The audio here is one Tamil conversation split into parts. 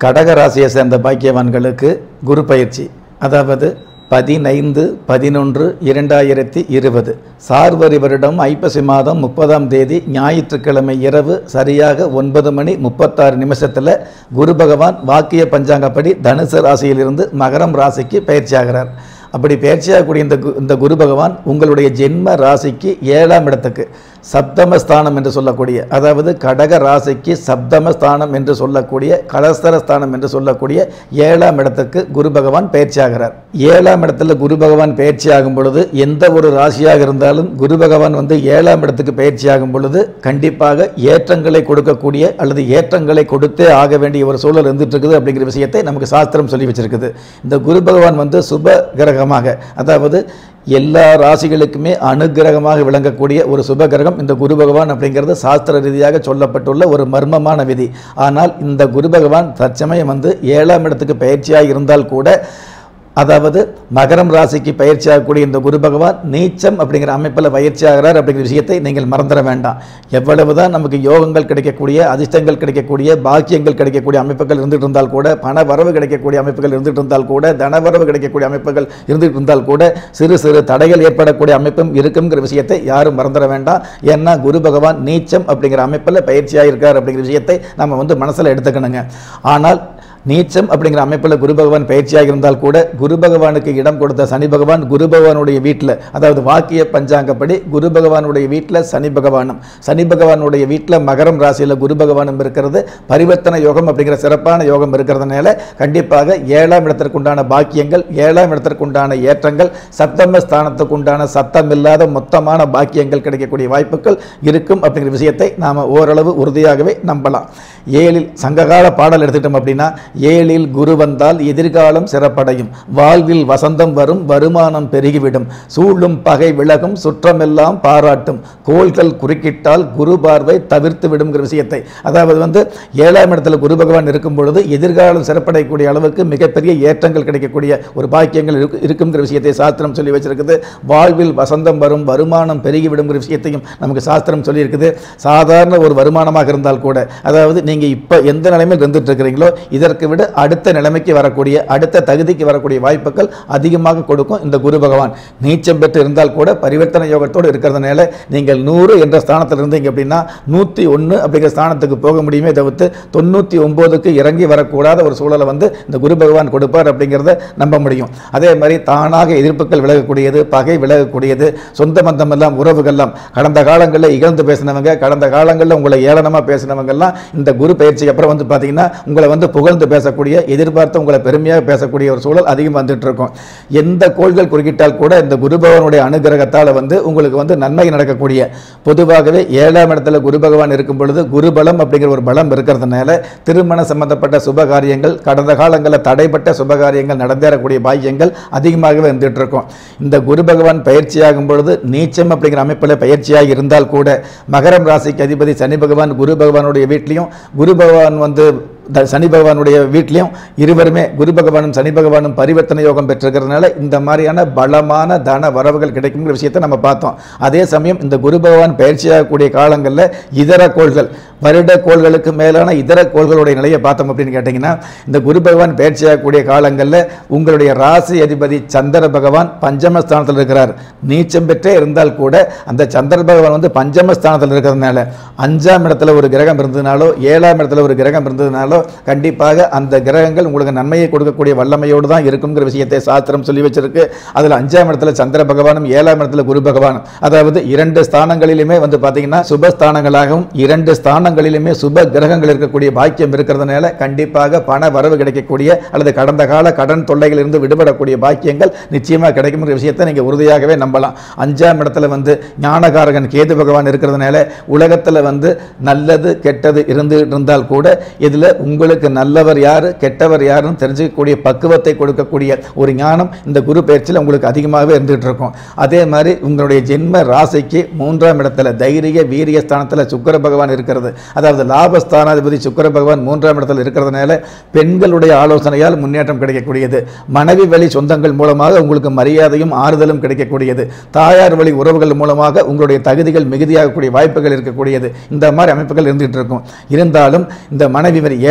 கடக ராசியை சேர்ந்த பாக்கியவான்களுக்கு குரு பயிற்சி அதாவது பதினைந்து பதினொன்று இரண்டாயிரத்தி இருபது சார்வரி வருடம் ஐப்பசி மாதம் முப்பதாம் தேதி ஞாயிற்றுக்கிழமை இரவு சரியாக ஒன்பது மணி முப்பத்தாறு நிமிஷத்தில் குரு பகவான் வாக்கிய பஞ்சாங்கப்படி தனுசு ராசியிலிருந்து மகரம் ராசிக்கு பயிற்சியாகிறார் அப்படி பயிற்சியாகக்கூடிய இந்த கு- இந்த குரு பகவான் உங்களுடைய ஜென்ம ராசிக்கு ஏழாம் இடத்துக்கு சப்தம ஸ்தானம் என்று சொல்லக்கூடிய அதாவது கடக ராசிக்கு சப்தம ஸ்தானம் என்று சொல்லக்கூடிய கலஸ்தர ஸ்தானம் என்று சொல்லக்கூடிய ஏழாம் இடத்துக்கு குரு பகவான் பயிற்சியாகிறார் ஏழாம் இடத்துல குரு பகவான் பயிற்சியாகும் பொழுது எந்த ஒரு ராசியாக இருந்தாலும் குரு பகவான் வந்து ஏழாம் இடத்துக்கு பயிற்சியாகும் பொழுது கண்டிப்பாக ஏற்றங்களை கொடுக்கக்கூடிய அல்லது ஏற்றங்களை கொடுத்தே ஆக வேண்டிய ஒரு சூழல் இருந்துட்டு இருக்குது அப்படிங்கிற விஷயத்தை நமக்கு சாஸ்திரம் சொல்லி வச்சிருக்குது இந்த குரு பகவான் வந்து சுப கிரகமாக அதாவது எல்லா ராசிகளுக்குமே அனுகிரகமாக விளங்கக்கூடிய ஒரு சுப கிரகம் இந்த குரு பகவான் அப்படிங்கிறது சாஸ்திர ரீதியாக சொல்லப்பட்டுள்ள ஒரு மர்மமான விதி ஆனால் இந்த குரு பகவான் தற்சமயம் வந்து ஏழாம் இடத்துக்கு பயிற்சியாக இருந்தால் கூட அதாவது மகரம் ராசிக்கு பயிற்சியாகக்கூடிய இந்த குரு பகவான் நீச்சம் அப்படிங்கிற அமைப்பில் பயிற்சியாகிறார் அப்படிங்கிற விஷயத்தை நீங்கள் மறந்துட வேண்டாம் எவ்வளவு தான் நமக்கு யோகங்கள் கிடைக்கக்கூடிய அதிர்ஷ்டங்கள் கிடைக்கக்கூடிய பாக்கியங்கள் கிடைக்கக்கூடிய அமைப்புகள் இருந்துட்டு இருந்தால் கூட பண வரவு கிடைக்கக்கூடிய அமைப்புகள் இருந்துட்டு இருந்தால் கூட தனவரவு கிடைக்கக்கூடிய அமைப்புகள் இருந்துட்டு இருந்தால் கூட சிறு சிறு தடைகள் ஏற்படக்கூடிய அமைப்பும் இருக்குங்கிற விஷயத்தை யாரும் மறந்துட வேண்டாம் ஏன்னா குரு பகவான் நீச்சம் அப்படிங்கிற அமைப்பில் பயிற்சியாக இருக்கார் அப்படிங்கிற விஷயத்தை நம்ம வந்து மனசில் எடுத்துக்கணுங்க ஆனால் நீச்சம் அப்படிங்கிற அமைப்பில் குரு பகவான் பயிற்சியாக இருந்தால் கூட குரு பகவானுக்கு இடம் கொடுத்த சனி பகவான் குரு பகவானுடைய வீட்டில் அதாவது வாக்கிய பஞ்சாங்கப்படி குரு பகவானுடைய வீட்டில் சனி பகவானும் சனி பகவானுடைய வீட்டில் மகரம் ராசியில் குரு பகவானும் இருக்கிறது பரிவர்த்தனை யோகம் அப்படிங்கிற சிறப்பான யோகம் இருக்கிறதுனால கண்டிப்பாக ஏழாம் இடத்திற்குண்டான பாக்கியங்கள் ஏழாம் இடத்திற்குண்டான ஏற்றங்கள் சப்தம ஸ்தானத்துக்கு உண்டான சத்தம் இல்லாத மொத்தமான பாக்கியங்கள் கிடைக்கக்கூடிய வாய்ப்புகள் இருக்கும் அப்படிங்கிற விஷயத்தை நாம் ஓரளவு உறுதியாகவே நம்பலாம் ஏழில் சங்ககால பாடல் எடுத்துட்டோம் அப்படின்னா ஏழில் குரு வந்தால் எதிர்காலம் சிறப்படையும் வாழ்வில் வசந்தம் வரும் வருமானம் பெருகிவிடும் சூழும் பகை விலகும் சுற்றமெல்லாம் பாராட்டும் கோள்கள் குறுக்கிட்டால் குரு பார்வை தவிர்த்து விடுங்கிற விஷயத்தை அதாவது வந்து ஏழாம் இடத்துல குரு பகவான் இருக்கும் பொழுது எதிர்காலம் சிறப்படையக்கூடிய அளவுக்கு மிகப்பெரிய ஏற்றங்கள் கிடைக்கக்கூடிய ஒரு பாக்கியங்கள் இருக்கு இருக்குங்கிற விஷயத்தை சாஸ்திரம் சொல்லி வச்சிருக்குது வாழ்வில் வசந்தம் வரும் வருமானம் பெருகிவிடுங்கிற விஷயத்தையும் நமக்கு சாஸ்திரம் சொல்லியிருக்குது சாதாரண ஒரு வருமானமாக இருந்தால் கூட அதாவது நீங்கள் இப்போ எந்த நிலைமையில் இருந்துட்டு இருக்கிறீங்களோ இதற்கு விட அடுத்த நிலைமைக்கு வரக்கூடிய அடுத்த தகுதிக்கு வரக்கூடிய வாய்ப்புகள் அதிகமாக கொடுக்கும் இந்த குரு பகவான் நீச்சம் பெற்று இருந்தால் கூட பரிவர்த்தனை யோகத்தோடு இருக்கிறதுனால நீங்கள் நூறு என்ற ஸ்தானத்தில் இருந்தீங்க அப்படின்னா நூற்றி ஒன்று அப்படிங்கிற ஸ்தானத்துக்கு போக முடியுமே தவிர்த்து தொண்ணூற்றி ஒம்போதுக்கு இறங்கி வரக்கூடாத ஒரு சூழலை வந்து இந்த குரு பகவான் கொடுப்பார் அப்படிங்கிறத நம்ப முடியும் அதே மாதிரி தானாக எதிர்ப்புகள் விலகக்கூடியது பகை விலகக்கூடியது சொந்த பந்தமெல்லாம் உறவுகள்லாம் கடந்த காலங்களில் இகழ்ந்து பேசினவங்க கடந்த காலங்களில் உங்களை ஏளனமாக பேசினவங்கெல்லாம் இந்த குரு பயிற்சிக்கு அப்புறம் வந்து பார்த்தீங்கன்னா உங்களை வந்து புகழ்ந்து பேசக்கூடிய எதிர்பார்த்து உங்களை பெருமையாக பேசக்கூடிய ஒரு சூழல் அதிகம் வந்துட்டு இருக்கும் எந்த கோள்கள் குறுக்கிட்டால் கூட இந்த குரு பகவானுடைய அனுகிரகத்தால் வந்து உங்களுக்கு வந்து நன்மை நடக்கக்கூடிய பொதுவாகவே ஏழாம் இடத்துல குரு பகவான் இருக்கும் பொழுது குருபலம் அப்படிங்கிற ஒரு பலம் இருக்கிறதுனால திருமண சம்பந்தப்பட்ட சுப காரியங்கள் கடந்த காலங்களில் தடைப்பட்ட சுப காரியங்கள் நடந்தேறக்கூடிய பாக்கியங்கள் அதிகமாகவே இருந்துட்டு இருக்கும் இந்த குரு பகவான் பயிற்சியாகும் பொழுது நீச்சம் அப்படிங்கிற அமைப்பில் பயிற்சியாக இருந்தால் கூட மகரம் ராசிக்கு அதிபதி சனி பகவான் குரு பகவானுடைய வீட்லையும் குரு பகவான் வந்து த- சனி பகவானுடைய வீட்லையும் இருவருமே குரு பகவானும் சனி பகவானும் பரிவர்த்தனை யோகம் பெற்றிருக்கிறதுனால இந்த மாதிரியான பலமான தன வரவுகள் கிடைக்குங்கிற விஷயத்தை நம்ம பார்த்தோம் அதே சமயம் இந்த குரு பகவான் பயிற்சியாகக்கூடிய காலங்களில் இதர கோள்கள் வருட கோள்களுக்கு மேலான இதர கோள்களுடைய நிலையை பார்த்தோம் அப்படின்னு கேட்டிங்கன்னா இந்த குரு பகவான் பயிற்சியாகக்கூடிய காலங்களில் உங்களுடைய ராசி அதிபதி சந்திர பகவான் பஞ்சமஸ்தானத்தில் இருக்கிறார் நீச்சம் பெற்றே இருந்தால் கூட அந்த சந்திர பகவான் வந்து பஞ்சமஸ்தானத்தில் இருக்கிறதுனால அஞ்சாம் இடத்துல ஒரு கிரகம் இருந்ததுனாலோ ஏழாம் இடத்துல ஒரு கிரகம் இருந்ததுனாலோ கண்டிப்பாக அந்த கிரகங்கள் உங்களுக்கு நன்மையை கொடுக்கக்கூடிய வல்லமையோடு தான் இருக்குங்கிற விஷயத்தை சாஸ்திரம் சொல்லி வச்சிருக்கு அதில் அஞ்சாம் இடத்துல சந்திர பகவானும் ஏழாம் இடத்துல குரு பகவானும் அதாவது இரண்டு ஸ்தானங்களிலுமே வந்து பார்த்தீங்கன்னா சுபஸ்தானங்களாகவும் இரண்டு ஸ்தானங்களிலுமே சுப கிரகங்கள் இருக்கக்கூடிய பாக்கியம் இருக்கிறதுனால கண்டிப்பாக பண வரவு கிடைக்கக்கூடிய அல்லது கடந்த கால கடன் தொல்லைகளிலிருந்து விடுபடக்கூடிய பாக்கியங்கள் நிச்சயமாக கிடைக்குங்கிற விஷயத்தை நீங்கள் உறுதியாகவே நம்பலாம் அஞ்சாம் இடத்துல வந்து ஞானகாரகன் கேது பகவான் இருக்கிறதுனால உலகத்தில் வந்து நல்லது கெட்டது இருந்து இருந்தால் கூட இதில் உங்களுக்கு நல்லவர் யார் கெட்டவர் யாருன்னு தெரிஞ்சுக்கக்கூடிய பக்குவத்தை கொடுக்கக்கூடிய ஒரு ஞானம் இந்த குரு பயிற்சியில் உங்களுக்கு அதிகமாகவே இருந்துகிட்டு இருக்கும் அதே மாதிரி உங்களுடைய ஜென்ம ராசிக்கு மூன்றாம் இடத்துல தைரிய வீரிய ஸ்தானத்தில் சுக்கிர பகவான் இருக்கிறது அதாவது லாபஸ்தானாதிபதி சுக்கிர பகவான் மூன்றாம் இடத்துல இருக்கிறதுனால பெண்களுடைய ஆலோசனையால் முன்னேற்றம் கிடைக்கக்கூடியது மனைவி வழி சொந்தங்கள் மூலமாக உங்களுக்கு மரியாதையும் ஆறுதலும் கிடைக்கக்கூடியது தாயார் வழி உறவுகள் மூலமாக உங்களுடைய தகுதிகள் மிகுதியாகக்கூடிய வாய்ப்புகள் இருக்கக்கூடியது இந்த மாதிரி அமைப்புகள் இருந்துகிட்டு இருக்கும் இருந்தாலும் இந்த மனைவி வரி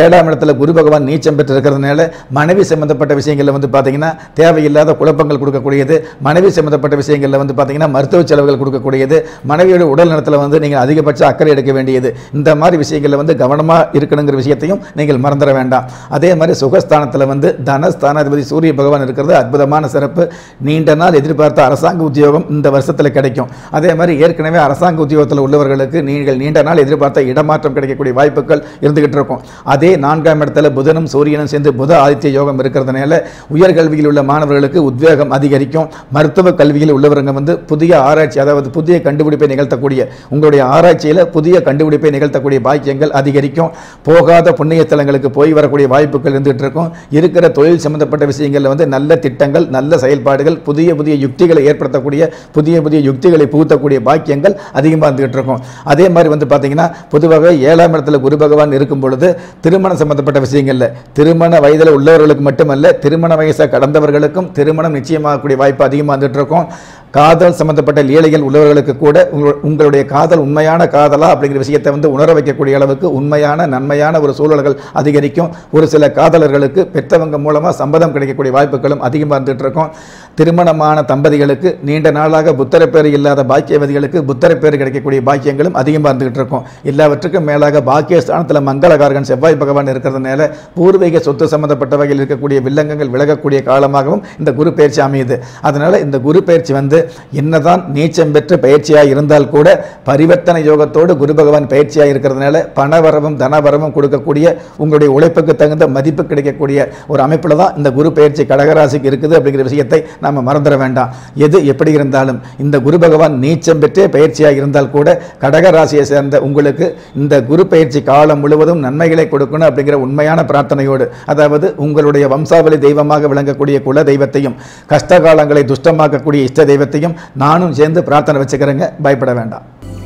ஏழாம் இடத்துல குரு பகவான் நீச்சம் பெற்று இருக்கிறதுனால மனைவி சம்பந்தப்பட்ட விஷயங்களில் வந்து பார்த்தீங்கன்னா தேவையில்லாத குழப்பங்கள் கொடுக்கக்கூடியது மனைவி சம்பந்தப்பட்ட விஷயங்களில் வந்து பார்த்தீங்கன்னா மருத்துவ செலவுகள் கொடுக்கக்கூடியது மனைவியோட உடல் நலத்தில் வந்து நீங்கள் அதிகபட்ச அக்கறை எடுக்க வேண்டியது இந்த மாதிரி விஷயங்களில் வந்து கவனமாக இருக்கணுங்கிற விஷயத்தையும் நீங்கள் மறந்துட வேண்டாம் அதே மாதிரி சுகஸ்தானத்தில் வந்து தனஸ்தானாதிபதி சூரிய பகவான் இருக்கிறது அற்புதமான சிறப்பு நீண்ட நாள் எதிர்பார்த்த அரசாங்க உத்தியோகம் இந்த வருஷத்தில் கிடைக்கும் அதே மாதிரி ஏற்கனவே அரசாங்க உத்தியோகத்தில் உள்ளவர்களுக்கு நீங்கள் நீண்ட நாள் எதிர்பார்த்த இடமாற்றம் கிடைக்கக்கூடிய வாய்ப்புகள் இருந்துகிட்டு இருக்கும் அதே நான்காம் இடத்துல புதனும் சூரியனும் சேர்ந்து புத ஆதித்ய யோகம் இருக்கிறதுனால உயர்கல்வியில் உள்ள மாணவர்களுக்கு உத்வேகம் அதிகரிக்கும் மருத்துவ கல்வியில் உள்ளவங்க வந்து புதிய ஆராய்ச்சி அதாவது புதிய கண்டுபிடிப்பை நிகழ்த்தக்கூடிய உங்களுடைய ஆராய்ச்சியில் புதிய கண்டுபிடிப்பை நிகழ்த்தக்கூடிய பாக்கியங்கள் அதிகரிக்கும் போகாத புண்ணிய தலங்களுக்கு போய் வரக்கூடிய வாய்ப்புகள் இருந்துகிட்டு இருக்கும் இருக்கிற தொழில் சம்பந்தப்பட்ட விஷயங்களில் வந்து நல்ல திட்டங்கள் நல்ல செயல்பாடுகள் புதிய புதிய யுக்திகளை ஏற்படுத்தக்கூடிய புதிய புதிய யுக்திகளை புகுத்தக்கூடிய பாக்கியங்கள் அதிகமாக இருந்துகிட்டு இருக்கும் அதே மாதிரி வந்து பார்த்தீங்கன்னா பொதுவாக ஏழாம் இடத்துல குரு பகவான் இருக்கும் பொழுது திருமணம் சம்பந்தப்பட்ட விஷயங்கள்ல திருமண வயதில் உள்ளவர்களுக்கு மட்டுமல்ல திருமண வயசை கடந்தவர்களுக்கும் திருமணம் நிச்சயமாகக்கூடிய வாய்ப்பு அதிகமாக வந்துட்டு இருக்கும் காதல் சம்பந்தப்பட்ட லீலைகள் உள்ளவர்களுக்கு கூட உங்களு- உங்களுடைய காதல் உண்மையான காதலா அப்படிங்கிற விஷயத்தை வந்து உணர வைக்கக்கூடிய அளவுக்கு உண்மையான நன்மையான ஒரு சூழல்கள் அதிகரிக்கும் ஒரு சில காதலர்களுக்கு பெற்றவங்க மூலமாக சம்பதம் கிடைக்கக்கூடிய வாய்ப்புகளும் அதிகமாக இருந்துட்டு இருக்கும் திருமணமான தம்பதிகளுக்கு நீண்ட நாளாக புத்தரப்பேறு இல்லாத பாக்கியவதிகளுக்கு புத்தரப்பேறு கிடைக்கக்கூடிய பாக்கியங்களும் அதிகமாக இருந்துகிட்டு இருக்கும் எல்லாவற்றுக்கும் மேலாக பாக்கியஸ்தானத்தில் மங்களகாரகன் செவ்வாய் பகவான் இருக்கிறதுனால பூர்வீக சொத்து சம்பந்தப்பட்ட வகையில் இருக்கக்கூடிய வில்லங்கங்கள் விலகக்கூடிய காலமாகவும் இந்த குரு பயிற்சி அமையுது அதனால இந்த குரு பயிற்சி வந்து என்னதான் நீச்சம் பெற்ற பயிற்சியாக இருந்தால் கூட பரிவர்த்தனை யோகத்தோடு குரு பகவான் பயிற்சியாக இருக்கிறதுனால பணவரவும் தனவரவும் கொடுக்கக்கூடிய உங்களுடைய உழைப்புக்கு தகுந்த மதிப்பு கிடைக்கக்கூடிய ஒரு அமைப்பில் தான் இந்த குரு பயிற்சி கடகராசிக்கு இருக்குது அப்படிங்கிற விஷயத்தை நாம மறந்துட வேண்டாம் எது எப்படி இருந்தாலும் இந்த குரு பகவான் நீச்சம் பெற்றே பயிற்சியாக இருந்தால் கூட கடகராசியை சேர்ந்த உங்களுக்கு இந்த குரு பயிற்சி காலம் முழுவதும் நன்மைகளை கொடுக்கணும் அப்படிங்கிற உண்மையான பிரார்த்தனையோடு அதாவது உங்களுடைய வம்சாவளி தெய்வமாக விளங்கக்கூடிய குல தெய்வத்தையும் கஷ்ட காலங்களை துஷ்டமாக்கக்கூடிய இஷ்ட தெய்வத்தையும் நானும் சேர்ந்து பிரார்த்தனை வச்சுக்கிறேங்க பயப்பட வேண்டாம்